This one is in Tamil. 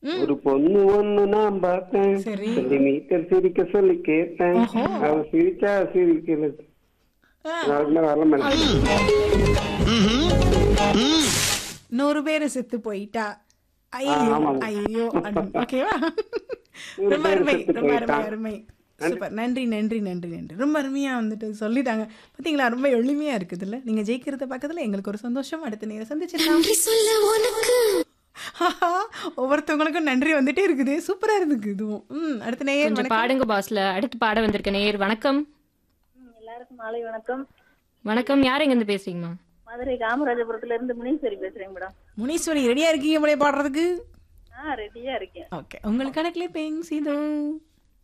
ஒரு பொண்ணு ஒண்ணு நான் பார்த்தேன் சரி. சென்டிமீட்டர் சிரிக்க சொல்லி கேட்டேன் ஓஹோ. அவ சிரிச்சா சிரிக்கல ஆ, அதுக்கு மேல வரல மேடம் நூறு பேர் செத்து போயிட்டா ஐயோ ஆமாங்க. ஐயோ ஓகேவா நூறு ரொம்ப பேர் அருமை செத்து ரொம்ப அருமை போயிட்டா. அருமை சூப்பர் நன்றி நன்றி நன்றி நன்றி ரொம்ப அருமையா வந்துட்டு சொல்லிட்டாங்க பாத்தீங்களா ரொம்ப எளிமையா இருக்குதுல்ல நீங்க ஜெயிக்கிறத பக்கத்துல எங்களுக்கு ஒரு சந்தோஷம் அடுத்த நேரம் சந்திச்சிடலாம் நன்றி சொல்ல உனக்கு ஆஹா, ஒவ்வொருத்தவங்களுக்கும் நன்றி வந்துட்டே இருக்குது சூப்பரா இருக்கு இதுவும் ம் அடுத்த நேயர் கொஞ்சம் வணக்கம். பாடுங்க பாஸ்ல அடுத்து பாட வந்திருக்க நேயர் வணக்கம் எல்லாருக்கும் மாலை வணக்கம் வணக்கம் யார் எங்க இருந்து பேசுறீங்கம்மா மதுரை காமராஜபுரத்துல இருந்து முனீஸ்வரி பேசுறேன் மேடம் முனீஸ்வரி ரெடியா இருக்கீங்க போலே பாடுறதுக்கு ஆ ரெடியா இருக்கேன் ஓகே உங்களுக்கான கிளிப்பிங் சீதோ